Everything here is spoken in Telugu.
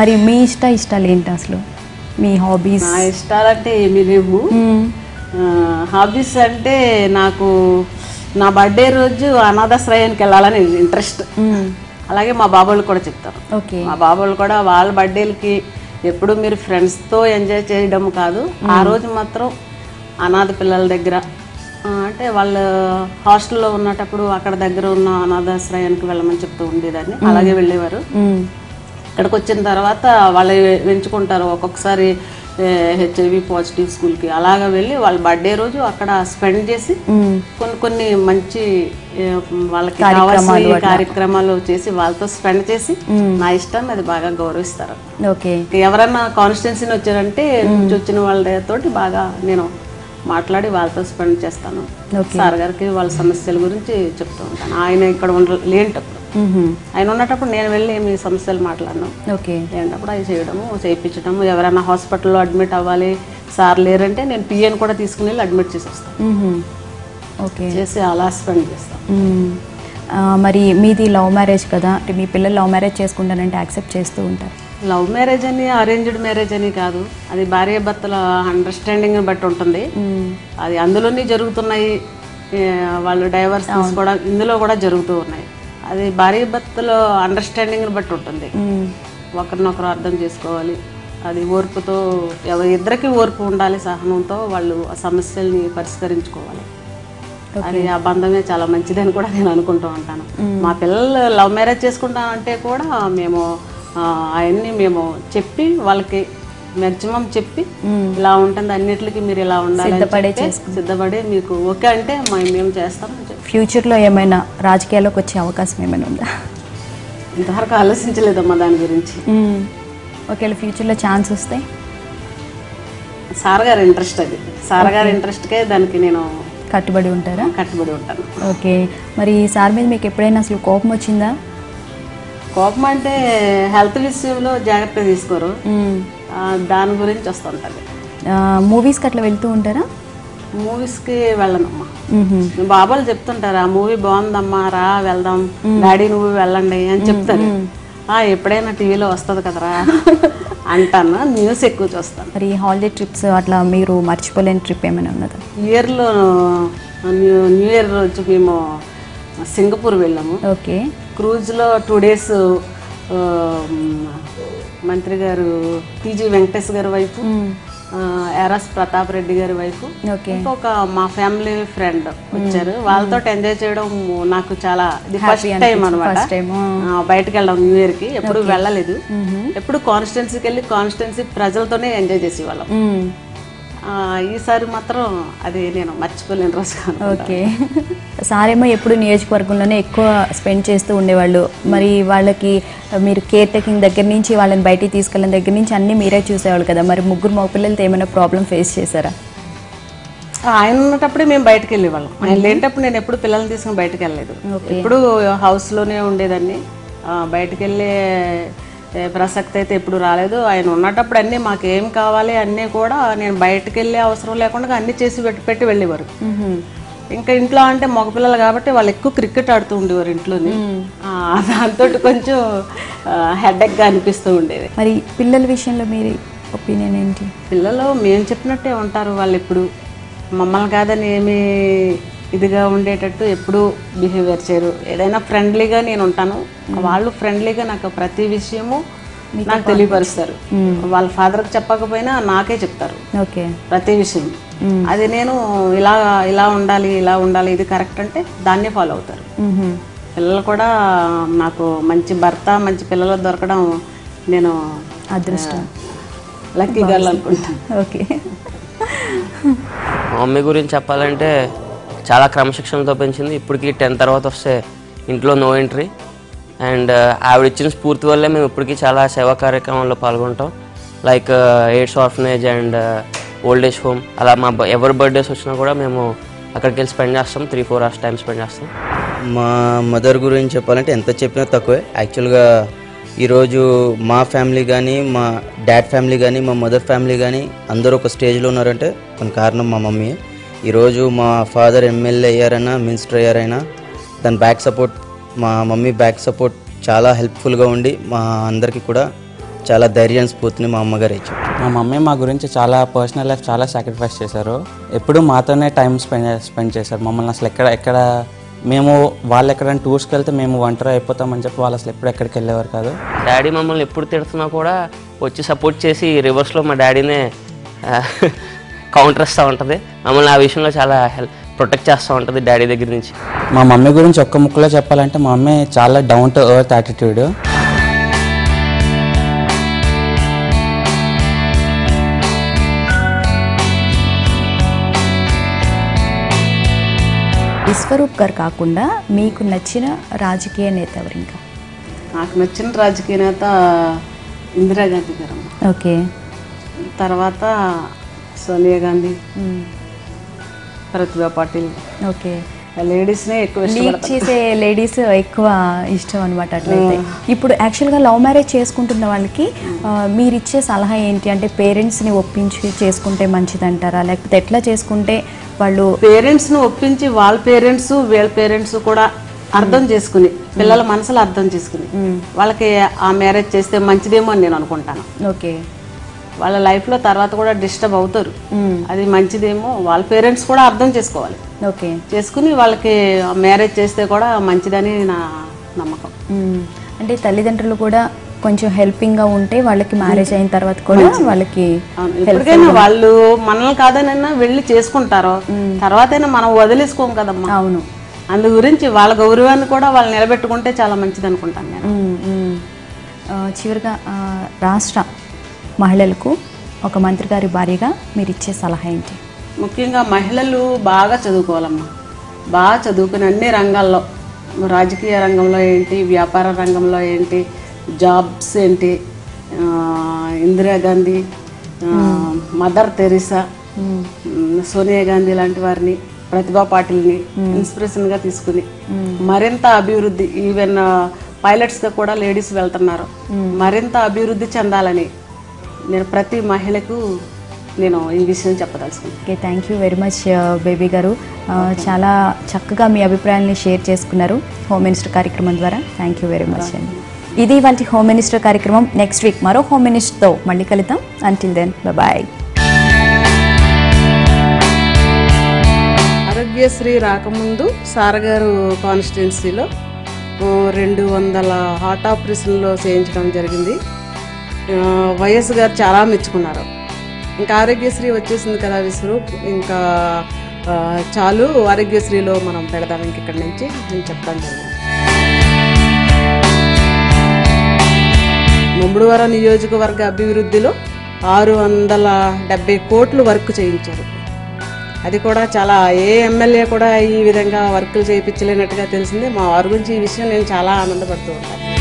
మరి మీ ఇష్ట ఇష్టాలు ఏంటి అసలు మీ హాబీస్ నా ఇష్టాలంటే ఏమీ లేవు హాబీస్ అంటే నాకు నా బర్త్డే రోజు అనాథాశ్రయానికి వెళ్ళాలని ఇంట్రెస్ట్ అలాగే మా బాబోళ్ళు కూడా చెప్తారు ఓకే మా బాబోళ్ళు కూడా వాళ్ళ బర్త్డేలకి ఎప్పుడు మీరు ఫ్రెండ్స్తో ఎంజాయ్ చేయడం కాదు ఆ రోజు మాత్రం అనాథ పిల్లల దగ్గర ఆ, అంటే వాళ్ళు హాస్టల్లో ఉన్నటప్పుడు అక్కడ దగ్గర ఉన్న అనాథాశ్రయానికి వెళ్ళమని చెప్తూ ఉండేదాన్ని అలాగే వెళ్ళేవారు ఇక్కడికి వచ్చిన తర్వాత వాళ్ళు ఎంచుకుంటారు ఒక్కొక్కసారి హెచ్ఐవి పాజిటివ్ స్కూల్కి అలాగ వెళ్ళి వాళ్ళ బర్త్డే రోజు అక్కడ స్పెండ్ చేసి కొన్ని కొన్ని మంచి ఏ, వాళ్ళకి కావాల్సిన కార్యక్రమాలు చేసి వాళ్ళతో స్పెండ్ చేసి నా ఇష్టాన్ని అది బాగా గౌరవిస్తారు ఓకే ఎవరన్నా కాన్స్టిట్యున్సీని వచ్చారంటే నుంచి వచ్చిన వాళ్ళతోటి బాగా నేను మాట్లాడి వాళ్ళతో స్పెండ్ చేస్తాను సార్ గారికి వాళ్ళ సమస్యల గురించి చెప్తూ ఉంటాను ఆయన ఇక్కడ ఉండ లేనటప్పుడు ఆయన ఉన్నటప్పుడు నేను వెళ్ళి మీ సమస్యలు మాట్లాడను ఓకే లేనప్పుడు అవి చేయడము చేయించడము ఎవరైనా హాస్పిటల్లో అడ్మిట్ అవ్వాలి సార్ లేరంటే నేను పిఎన్ కూడా తీసుకుని వెళ్ళి అడ్మిట్ చేసి వస్తాను ఓకే చేసి అలా స్పెండ్ చేస్తాను మ్మ్. ఆ, మరి మీది లవ్ మ్యారేజ్ కదా అంటే మీ పిల్లలు లవ్ మ్యారేజ్ చేసుకుంటానంటే యాక్సెప్ట్ చేస్తూ ఉంటారు లవ్ మ్యారేజ్ అని అరేంజ్డ్ మ్యారేజ్ అని కాదు అది భార్య భర్తల అండర్స్టాండింగ్ బట్టి ఉంటుంది అది అందులోనే జరుగుతున్నాయి ఏ, వాళ్ళు డైవర్స్ తీసుకోవడం ఇందులో కూడా జరుగుతూ ఉన్నాయి అది భార్య భర్తల అండర్స్టాండింగ్ బట్టి ఉంటుంది ఒకరినొకరు అర్థం చేసుకోవాలి అది ఓర్పుతో ఎవ- ఇద్దరికి ఓర్పు ఉండాలి సహనంతో వాళ్ళు ఆ సమస్యల్ని పరిష్కరించుకోవాలి అది ఆ బంధమే చాలా మంచిదని కూడా నేను అనుకుంటూ ఉంటాను మా పిల్లలు లవ్ మ్యారేజ్ చేసుకుంటానంటే కూడా మేము ఆ, అవన్నీ మేము చెప్పి వాళ్ళకి మ్యాక్సిమం చెప్పి ఇలా ఉంటుంది అన్నిటికి మీరు ఇలా ఉండాలి అని సిద్ధపడే చెప్తే సిద్ధపడి మీకు ఓకే అంటే మా- మేము చేస్తామని చెప్పి ఫ్యూచర్లో ఏమైనా రాజకీయాల్లోకి వచ్చే అవకాశం ఏమైనా ఉందా ఇంతవరకు ఆలోచించలేదమ్మా దాని గురించి మ్మ్. ఒకవేళ ఫ్యూచర్లో ఛాన్స్ వస్తే సార్ గారి ఇంట్రెస్ట్ అది సార్ గారి ఇంట్రెస్ట్కే దానికి నేను కట్టుబడి ఉంటారా కట్టుబడి ఉంటాను ఓకే మరి సార్ మీద మీకు ఎప్పుడైనా అసలు కోపం వచ్చిందా కోపం అంటే హెల్త్ విషయంలో జాగ్రత్త తీసుకోరు మ్మ్. ఆ, దాని గురించి వస్తుంటుంది ఆ, మూవీస్కి అట్లా వెళ్తూ ఉంటారా మూవీస్కి వెళ్ళనమ్మా మ్మ్. బాబాలు చెప్తుంటారు ఆ మూవీ బాగుందమ్మా రా వెళ్దాం డాడీ నువ్వు వెళ్ళండి అని చెప్తారు ఆ ఎప్పుడైనా టీవీలో వస్తుంది కదరా అంటాను న్యూస్ ఎక్కువ చూస్తాను మరి హాలిడే ట్రిప్స్ అట్లా మీరు మర్చిపోలేని ట్రిప్ ఏమైనా ఉన్నదా ఇయర్లో న్యూ న్యూ ఇయర్ రోజు మేము సింగపూర్ వెళ్ళాము ఓకే క్రూజ్లో టూ డేస్ మంత్రి గారు టీజీ వెంకటేష్ గారి వైపు ఆ, ఎరాస్ ప్రతాప్ రెడ్డి గారి వైపు ఓకే ఇంకొక మా ఫ్యామిలీ ఫ్రెండ్ వచ్చారు వాళ్ళతో ఎంజాయ్ చేయడం నాకు చాలా ఇది ఫస్ట్ టైం అనమాట ఫస్ట్ టైం బయటకు వెళ్ళడం న్యూ ఇయర్ కి ఎప్పుడు వెళ్ళలేదు ఎప్పుడు కాన్స్టిట్యున్సీకి వెళ్ళి కాన్స్టిట్యున్సీ ప్రజలతోనే ఎంజాయ్ చేసేవాళ్ళం ఆ, ఈసారి మాత్రం అది నేను మర్చిపోలేని రోజు కాను ఓకే సార్ ఏమో ఎప్పుడు నియోజకవర్గంలోనే ఎక్కువ స్పెండ్ చేస్తూ ఉండేవాళ్ళు మరి వాళ్ళకి మీరు కేర్ టేకింగ్ దగ్గర నుంచి వాళ్ళని బయటికి తీసుకెళ్ళిన దగ్గర నుంచి అన్నీ మీరే చూసేవాళ్ళు కదా మరి ముగ్గురు మగపిల్లలతో ఏమైనా ప్రాబ్లం ఫేస్ చేశారా ఆయన ఉన్నటప్పుడే మేము బయటకు వెళ్ళేవాళ్ళం ఆయన లేనటప్పుడు నేను ఎప్పుడు పిల్లల్ని తీసుకుని బయటకు వెళ్ళలేదు ఎప్పుడు హౌస్లోనే ఉండేదాన్ని ఆ, బయటకు వెళ్ళే ఏ, ప్రసక్తి అయితే ఎప్పుడు రాలేదు ఆయన ఉన్నటప్పుడు అన్నీ మాకు ఏం కావాలి అన్నీ కూడా నేను బయటకు వెళ్ళే అవసరం లేకుండా అన్నీ చేసి పెట్టి పెట్టి వెళ్ళేవారు ఇంకా ఇంట్లో అంటే మగపిల్లలు కాబట్టి వాళ్ళు ఎక్కువ క్రికెట్ ఆడుతూ ఉండేవారు ఇంట్లోని ఆ, దాంతో కొంచెం హెడేక్గా అనిపిస్తూ ఉండేది మరి పిల్లల విషయంలో మీరు ఒపీనియన్ ఏంటి పిల్లలు మేము చెప్పినట్టే ఉంటారు వాళ్ళు ఎప్పుడు మమ్మల్ని కాదని ఏమి ఇదిగా ఉండేటట్టు ఎప్పుడు బిహేవియర్ చేయరు ఏదైనా ఫ్రెండ్లీగా నేను ఉంటాను వాళ్ళు ఫ్రెండ్లీగా నాకు ప్రతి విషయము నాకు తెలియపరుస్తారు వాళ్ళ ఫాదర్కి చెప్పకపోయినా నాకే చెప్తారు ఓకే ప్రతి విషయం అది నేను ఇలా ఇలా ఉండాలి ఇలా ఉండాలి ఇది కరెక్ట్ అంటే దాన్నే ఫాలో అవుతారు పిల్లలు కూడా నాకు మంచి భర్త మంచి పిల్లలు దొరకడం నేను అదృష్టం లక్కీ గర్ల్ అనుకుంటాను ఓకే మా మమ్మీ గురించి చెప్పాలంటే చాలా క్రమశిక్షణతో పెంచింది ఇప్పటికి టెన్త్ తర్వాత వస్తే ఇంట్లో నో ఎంట్రీ అండ్ ఆవిడ ఇచ్చిన స్ఫూర్తి వల్లే మేము ఇప్పటికీ చాలా సేవా కార్యక్రమాల్లో పాల్గొంటాం like AIDS orphanage and old age home అలా మా బ- ఎవరి బర్త్డేస్ వచ్చినా కూడా మేము అక్కడికి వెళ్ళి స్పెండ్ చేస్తాం three four hours time spend చేస్తాం మా మదర్ గురించి చెప్పాలంటే ఎంత చెప్పినా తక్కువే యాక్చువల్గా ఈరోజు మా ఫ్యామిలీ కానీ మా డాడ్ ఫ్యామిలీ కానీ మా మదర్ ఫ్యామిలీ కానీ అందరూ ఒక స్టేజ్లో ఉన్నారంటే కొన్ని కారణం మా మమ్మీ ఈరోజు మా ఫాదర్ ఎమ్మెల్యే అయ్యారైనా మినిస్టర్ అయ్యారైనా దాని బ్యాక్ సపోర్ట్ మా మమ్మీ బ్యాక్ సపోర్ట్ చాలా హెల్ప్ఫుల్గా ఉండి మా అందరికీ కూడా చాలా ధైర్యాన్ని స్ఫూర్తిని మా అమ్మగారు ఇచ్చారు మా మమ్మీ మా గురించి చాలా పర్సనల్ లైఫ్ చాలా సాక్రిఫైస్ చేశారు ఎప్పుడు మాతోనే టైం స్పెండ్ స్పెండ్ చేశారు మమ్మల్ని అసలు ఎక్కడ ఎక్కడ మేము వాళ్ళు ఎక్కడైనా టూర్స్కి వెళ్తే మేము ఒంటరి అయిపోతామని చెప్పి వాళ్ళు అసలు ఎప్పుడు ఎక్కడికి వెళ్ళేవారు కాదు డాడీ మమ్మల్ని ఎప్పుడు తిడుతున్నా కూడా వచ్చి సపోర్ట్ చేసి రివర్స్లో మా డాడీనే కౌంటర్ ఇస్తూ ఉంటుంది మమ్మల్ని ఆ విషయంలో చాలా హెల్ప్ ప్రొటెక్ట్ చేస్తూ ఉంటుంది డాడీ దగ్గర నుంచి మా మమ్మీ గురించి ఒక్క ముక్కలో చెప్పాలంటే మా మమ్మీ చాలా down to earth attitude Vishwaroop garu కాకుండా మీకు నచ్చిన రాజకీయ నేత ఎవరు ఇంకా నాకు నచ్చిన రాజకీయ నేత ఇందిరాగాంధీ గారు ఓకే తర్వాత సోనియా గాంధీ ప్రతిభా పాటిల్ ఓకే లేడీస్నే ఎక్కువ లీడ్ ఇష్టపడతాను చేసే లేడీస్ ఎక్కువ ఇష్టం అనమాట అట్లయితే ఇప్పుడు యాక్చువల్గా లవ్ మ్యారేజ్ చేసుకుంటున్న వాళ్ళకి ఆ, మీరు ఇచ్చే సలహా ఏంటి అంటే పేరెంట్స్ని ఒప్పించి చేసుకుంటే మంచిదంటారా లేకపోతే ఎట్లా చేసుకుంటే వాళ్ళు పేరెంట్స్ను ఒప్పించి వాళ్ళ పేరెంట్స్ వీళ్ళ పేరెంట్స్ కూడా అర్థం చేసుకుని పిల్లల మనసులో అర్థం చేసుకుని వాళ్ళకి ఆ మ్యారేజ్ చేస్తే మంచిదేమో అని నేను అనుకుంటాను ఓకే వాళ్ళ లైఫ్లో తర్వాత కూడా డిస్టర్బ్ అవుతారు అది మంచిదేమో వాళ్ళ పేరెంట్స్ కూడా అర్థం చేసుకోవాలి ఓకే చేసుకుని వాళ్ళకి మ్యారేజ్ చేస్తే కూడా మంచిదని నా నమ్మకం మ్మ్. అంటే తల్లిదండ్రులు కూడా కొంచెం హెల్పింగ్గా ఉంటే వాళ్ళకి మ్యారేజ్ అయిన తర్వాత కూడా వాళ్ళకి అవును ఎప్పటికైనా వాళ్ళు మనల్ని కాదనైనా వెళ్ళి చేసుకుంటారు తర్వాతైనా మనం వదిలేసుకోం కదమ్మా అవును అందు గురించి వాళ్ళ గౌరవాన్ని కూడా వాళ్ళు నిలబెట్టుకుంటే చాలా మంచిది అనుకుంటాను నేను మ్మ్, మ్మ్. ఆ, చివరిగా ఆ, రాష్ట్ర మహిళలకు ఒక మంత్రి గారి భార్యగా మీరు ఇచ్చే సలహా ఏంటి ముఖ్యంగా మహిళలు బాగా చదువుకోవాలమ్మా బాగా చదువుకుని అన్ని రంగాల్లో రాజకీయ రంగంలో ఏంటి వ్యాపార రంగంలో ఏంటి జాబ్స్ ఏంటి ఆ, ఇందిరాగాంధీ ఆ, మదర్ తెరిసా ఉమ్, సోనియా గాంధీ లాంటి వారిని ప్రతిభా పాటిల్ని ఇన్స్పిరేషన్గా తీసుకుని మరింత అభివృద్ధి ఈవెన్ పైలట్స్గా కూడా లేడీస్ వెళ్తున్నారు మరింత అభివృద్ధి చెందాలని నేను ప్రతి మహిళకు నేను ఈ విషయం చెప్పదలుచుకున్నాను okay thank you very much baby garu ఆ, చాలా చక్కగా మీ అభిప్రాయాల్ని షేర్ చేసుకున్నారు హోమ్ మినిస్టర్ కార్యక్రమం ద్వారా థ్యాంక్ యూ వెరీ మచ్ అండి ఇది వంటి హోమ్ మినిస్టర్ కార్యక్రమం నెక్స్ట్ వీక్ మరో హోమ్ మినిస్టర్తో మళ్ళీ కలుద్దాం అంటిల్ దెన్ బాయ్ ఆరోగ్యశ్రీ రాకముందు సారగారు కాన్స్టిట్యున్సీలో ఆ, రెండు వందల హార్ట్ ఆపరేషన్లో చేయించడం జరిగింది ఆ, వైఎస్ గారు చాలా మెచ్చుకున్నారు ఇంకా ఆరోగ్యశ్రీ వచ్చేసింది కదా విశ్వరూప్ ఇంకా ఆ, చాలు ఆరోగ్యశ్రీలో మనం పెడదాం ఇంక ఇక్కడి నుంచి నేను చెప్పడం జరిగింది ముమ్మడివరం నియోజకవర్గ అభివృద్ధిలో ఆరు వందల డెబ్బై కోట్లు వర్క్ చేయించారు అది కూడా చాలా ఏ ఎమ్మెల్యే కూడా ఈ విధంగా వర్కులు చేయించలేనట్టుగా తెలిసింది మా వారి గురించి ఈ విషయం నేను చాలా ఆనందపడుతూ ఉంటాను